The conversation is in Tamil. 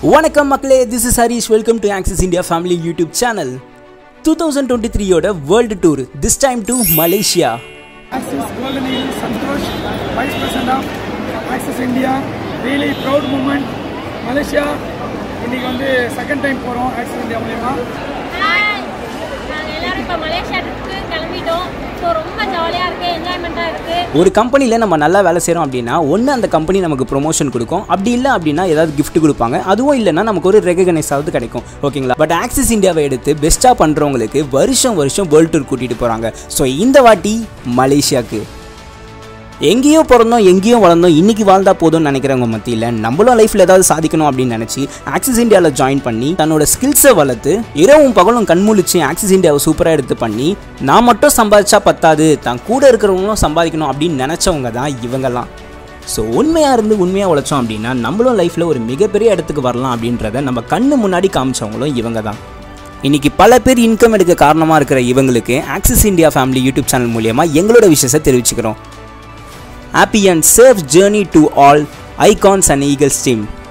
வணக்கம் மக்களே this is Harish welcome to Axis India family YouTube channel two thousand twenty த்ரீயோட world tour this time to Malaysia Axis Golden Eagle Santosh, Vice President of Axis India. Really proud moment. Malaysia இன்னைக்கு வந்து செகண்ட் டைம் போகிறோம் ஆக்சிஸ் இந்தியா மூலயமா ஹாய் நாங்கள் எல்லாரும் இப்போ மலேசியா ட்ரிப்புக்கு கிளம்பிட்டோம் ஸோ ரொம்ப ஜாலியாக இருக்குது என்ஜாய்மெண்ட்டாக இருக்குது ஒரு கம்பெனியில் நம்ம நல்லா வேலை செய்கிறோம் அப்படின்னா ஒன்று அந்த கம்பெனி நமக்கு ப்ரொமோஷன் கொடுக்கும் அப்படி இல்லை அப்படின்னா ஏதாவது gift கொடுப்பாங்க அதுவும் இல்லைன்னா நமக்கு ஒரு ரெகனைஸ் ஆகுது கிடைக்கும் ஓகேங்களா பட் ஆக்சிஸ் இந்தியாவை எடுத்து பெஸ்ட்டாக பண்ணுறவங்களுக்கு வருஷம் வருஷம் வேர்ல்டு டூர் கூட்டிகிட்டு போகிறாங்க ஸோ இந்த வாட்டி மலேசியாவுக்கு எங்கேயோ பிறந்தோம் எங்கேயோ வளர்ந்தோம் இன்னைக்கு வாழ்ந்தா போதும்னு நினைக்கிறவங்க மத்தியில் நம்மளும் லைஃப்பில் ஏதாவது சாதிக்கணும் அப்படின்னு நினச்சி ஆக்சிஸ் இந்தியாவில் ஜாயின் பண்ணி தன்னோட ஸ்கில்ஸை வளர்த்து இரவும் பகலும் கண்முழிச்சு ஆக்சிஸ் இந்தியாவை சூப்பராக எடுத்து பண்ணி நான் மட்டும் சம்பாதிச்சா பத்தாது தான் கூட இருக்கிறவங்களும் சம்பாதிக்கணும் அப்படின்னு நினச்சவங்க தான் இவங்கெல்லாம் ஸோ உண்மையாக இருந்து உண்மையாக உழைச்சோம் அப்படின்னா நம்மளும் லைஃப்பில் ஒரு மிகப்பெரிய இடத்துக்கு வரலாம் அப்படின்றத நம்ம கண்ணு முன்னாடி காமிச்சவங்களும் இவங்க தான் இன்னைக்கு பல பேர் இன்கம் எடுக்க காரணமாக இருக்கிற இவங்களுக்கு Axis India family YouTube channel மூலியமாக எங்களோட விஷயத்தை தெரிவிச்சுக்கிறோம் happy and safe journey to all icons and eagles team